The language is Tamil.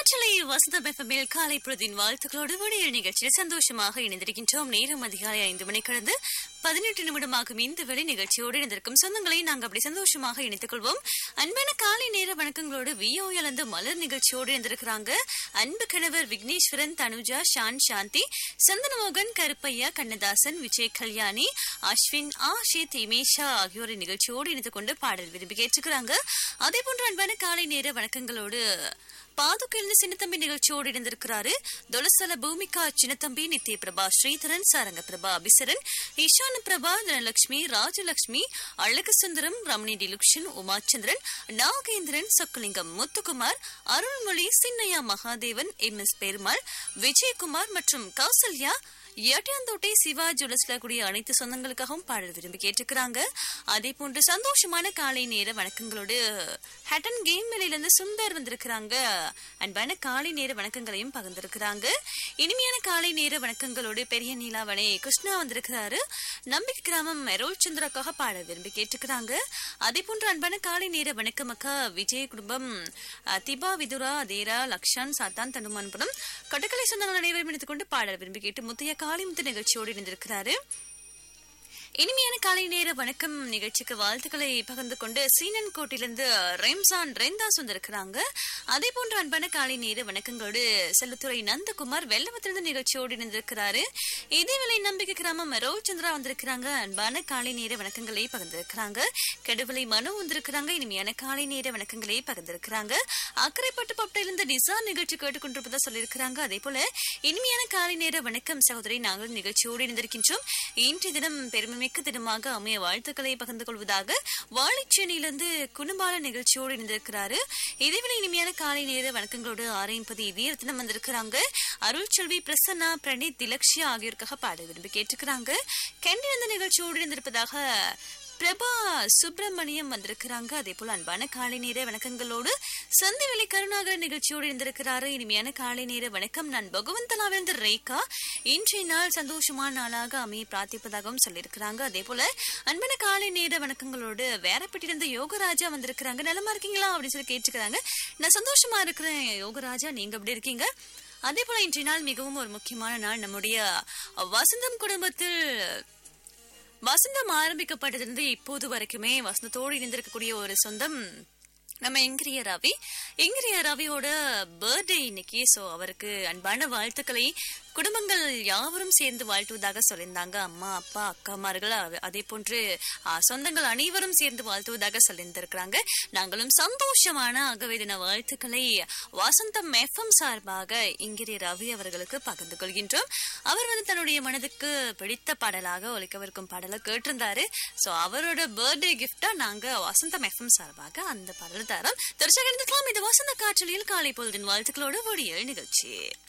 காற்றலை வசந்த பெஃபமில் காலை பொழுதின் வாழ்த்துக்களோடு விடியல் நிகழ்ச்சியில் சந்தோஷமாக இணைந்திருக்கின்றோம் நேரம் அதிகாலை ஐந்து மணி கடந்து பதினெட்டு நிமிடமாகும் இந்த வேலை நிகழ்ச்சியோடு இணைந்திருக்கும் சொந்தங்களை நாங்கள் அப்படி சந்தோஷமாக இணைத்துக் கொள்வோம் அன்பான காலை நேர வணக்கங்களோடு விஓ இழந்த மலர் நிகழ்ச்சியோடு இணைந்திருக்கிறாங்க அன்பு கணவர் விக்னேஸ்வரன் தனுஜா ஷான் சாந்தி சந்தனமோகன் கருப்பையா கண்ணதாசன் விஜய் கல்யாணி அஸ்வின் ஆஷித் இமேஷா ஆகியோரின் நிகழ்ச்சியோடு இணைந்து கொண்டு பாடல் விரும்பி கேட்டுக்கிறாங்க அதே போன்ற அன்பான காலை நேர வணக்கங்களோடு பாதுகிழ்ந்து சின்னத்தம்பி நிகழ்ச்சியோடு இணைந்திருக்கிறாரு தொலசல பூமிகா சின்னத்தம்பி நித்ய பிரபா ஸ்ரீதரன் சாரங்க பிரபா அபிசரன் ஈஷான பிரபா தனலட்சுமி ராஜலட்சுமி அழகு சுந்தரம் ரமணி டிலுக்ஷன் உமாச்சந்திரன் நாகேந்திரன் சொக்கலிங்கம் முத்துக்குமார் அருள்மொழி சின்னையா மகாதேவன் எம் எஸ் பெருமாள் விஜயகுமார் மற்றும் கௌசல்யா எட்டியாந்தோட்டை சிவா ஜுவல்ஸ்ல கூடிய அனைத்து சொந்தங்களுக்காகவும் பாடல் விரும்பி கேட்டுக்கிறாங்க அதே போன்று சந்தோஷமான காலை நேர வணக்கங்களோடு ஹட்டன் கேம் மேலிருந்து சுந்தர் வந்திருக்கிறாங்க அன்பான காலை நேர வணக்கங்களையும் பகிர்ந்திருக்கிறாங்க இனிமையான காலை நேர வணக்கங்களோடு பெரிய நீலாவணை கிருஷ்ணா வந்திருக்கிறாரு நம்பிக்கை கிராமம் மெரோல் சந்திராக்காக பாடல் விரும்பி கேட்டுக்கிறாங்க அதே போன்று அன்பான காலை நேர வணக்கம் அக்கா விஜய் குடும்பம் அஹ், திபா விதுரா அதேரா லக்ஷான் சாத்தான் தனுமான்புரம் கட்டுக்கலை சொந்தங்கள் அனைவரும் இணைத்துக் கொண்டு பாடல் விரும்பி கேட்டு முத்தைய காளிமுத்து நிகழ்ச்சியோடு இணைந்திருக்கிறாரு இனிமையான காலை நேர வணக்கம் நிகழ்ச்சிக்கு வாழ்த்துக்களை பகிர்ந்து கொண்டு சீனன் கோட்டிலிருந்து ரெம்சான் ரெந்தாஸ் வந்திருக்கிறாங்க அதே போன்ற அன்பான காலை நேர வணக்கங்களோடு செல்லத்துறை நந்தகுமார் வெள்ளவத்திலிருந்து நிகழ்ச்சியோடு இணைந்திருக்கிறாரு இதேவேளை நம்பிக்கை கிராமம் ரோல் சந்திரா வந்திருக்கிறாங்க அன்பான காலை நேர வணக்கங்களை பகிர்ந்திருக்கிறாங்க கெடுவலை மனு வந்திருக்கிறாங்க இனிமையான காலை நேர வணக்கங்களை பகிர்ந்திருக்கிறாங்க அக்கரைப்பட்டு பப்டையிலிருந்து டிசான் நிகழ்ச்சி கேட்டுக்கொண்டிருப்பதா சொல்லியிருக்கிறாங்க அதே போல இனிமையான காலை நேர வணக்கம் சகோதரி நாங்கள் நிகழ்ச்சியோடு இணைந்திருக்கின்றோம் இன்றைய தினம் பெருமைமிக்க தினமாக அமைய வாழ்த்துக்களை பகிர்ந்து கொள்வதாக வாழைச்சேனியிலிருந்து குணுபால நிகழ்ச்சியோடு இணைந்திருக்கிறாரு இதேவேளை இனிமையான காலை நேர வணக்கங்களோடு ஆரையம்பதி இதய தினம் வந்திருக்கிறாங்க அருள் செல்வி பிரசன்னா பிரணீத் திலக்ஷியா ஆகியோருக்காக பாட விரும்பி கேட்டுக்கிறாங்க கண்டிருந்த நிகழ்ச்சியோடு இணைந்திருப்பதாக பிரபா சுப்பிரமணியம் வந்திருக்கிறாங்க அதே போல அன்பான காலை நேர வணக்கங்களோடு சந்திவெளி கருணாகர் நிகழ்ச்சியோடு இருந்திருக்கிறாரு இனிமையான காலை நேர வணக்கம் நான் பகவந்தலாவிலிருந்து ரேகா இன்றைய நாள் சந்தோஷமான நாளாக அமைய பிரார்த்திப்பதாகவும் சொல்லியிருக்கிறாங்க அதே போல அன்பான காலை நேர வணக்கங்களோடு வேறப்பட்டிருந்த யோகராஜா வந்திருக்கிறாங்க நலமா இருக்கீங்களா அப்படின்னு சொல்லி கேட்டுக்கிறாங்க நான் சந்தோஷமா இருக்கிறேன் யோகராஜா நீங்க எப்படி இருக்கீங்க அதே போல இன்றைய நாள் மிகவும் ஒரு முக்கியமான நாள் நம்முடைய வசந்தம் குடும்பத்தில் வசந்தம் ஆரம்பிக்கப்பட்டதிலிருந்து இப்போது வரைக்குமே வசந்தத்தோடு இணைந்திருக்கக்கூடிய ஒரு சொந்தம் நம்ம எங்கிரிய ரவி எங்கிரிய ரவியோட பர்த்டே இன்னைக்கு ஸோ அவருக்கு அன்பான வாழ்த்துக்களை குடும்பங்கள் யாவரும் சேர்ந்து வாழ்த்துவதாக சொல்லியிருந்தாங்க அம்மா அப்பா அக்காமார்கள் அவ- அதே போன்று ஆ, சொந்தங்கள் அனைவரும் சேர்ந்து வாழ்த்துவதாக சொல்லியிருந்திருக்கிறாங்க நாங்களும் சந்தோஷமான ஆகவே தின வாழ்த்துக்களை வசந்தம் எஃப்எம் சார்பாக இங்கிரி ரவி அவர்களுக்கு பகிர்ந்து கொள்கின்றோம் அவர் வந்து தன்னுடைய மனதுக்கு பிடித்த பாடலாக ஒலிக்கவிருக்கும் பாடலை கேட்டிருந்தாரு சோ அவரோட பர்த்டே கிஃப்டா நாங்க வசந்தம் எஃப்எம் சார்பாக அந்த பாடலை தரோம் தொடர்ச்சியாக இருந்துக்கலாம் இது வசந்த காற்றலில் காலை பொழுதின் வாழ்த்துக்களோட ஒடியல் நிகழ்ச்சி